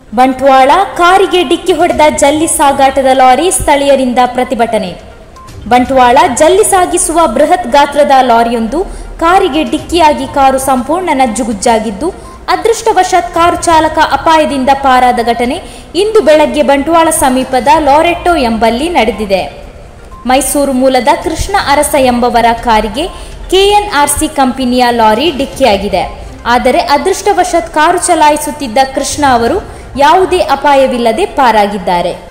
ಬಂಟ್ವಾಳ ಕಾರಿಗೆ ಡಿಕ್ಕಿ ಹೊಡೆದ ಜಲ್ಲಿ ಸಾಗಾಟದ ಲಾರಿ ಸ್ಥಳೀಯರಿಂದ ಪ್ರತಿಭಟನೆ ಬಂಟ್ವಾಳ ಜಲ್ಲಿ ಸಾಗಿಸುವ ಬೃಹತ್ ಗಾತ್ರದ ಲಾರಿಯೊಂದು ಕಾರಿಗೆ ಡಿಕ್ಕಿಯಾಗಿ ಕಾರು ಸಂಪೂರ್ಣ ನಜ್ಜುಗುಜ್ಜಾಗಿದ್ದು ಅದೃಷ್ಟವಶಾತ್ ಕಾರು ಚಾಲಕ ಅಪಾಯದಿಂದ ಪಾರಾದ ಘಟನೆ ಇಂದು ಬೆಳಗ್ಗೆ ಬಂಟ್ವಾಳ ಸಮೀಪದ ಲಾರೆಟ್ಟೋ ಎಂಬಲ್ಲಿ ನಡೆದಿದೆ ಮೈಸೂರು ಮೂಲದ ಕೃಷ್ಣ ಅರಸ ಎಂಬವರ ಕಾರಿಗೆ ಕೆಎನ್ಆರ್ಸಿ ಕಂಪನಿಯ ಲಾರಿ ಡಿಕ್ಕಿಯಾಗಿದೆ ಆದರೆ ಅದೃಷ್ಟವಶಾತ್ ಕಾರು ಚಲಾಯಿಸುತ್ತಿದ್ದ ಕೃಷ್ಣ ಅವರು ಯಾವುದೇ ಅಪಾಯವಿಲ್ಲದೆ ಪಾರಾಗಿದ್ದಾರೆ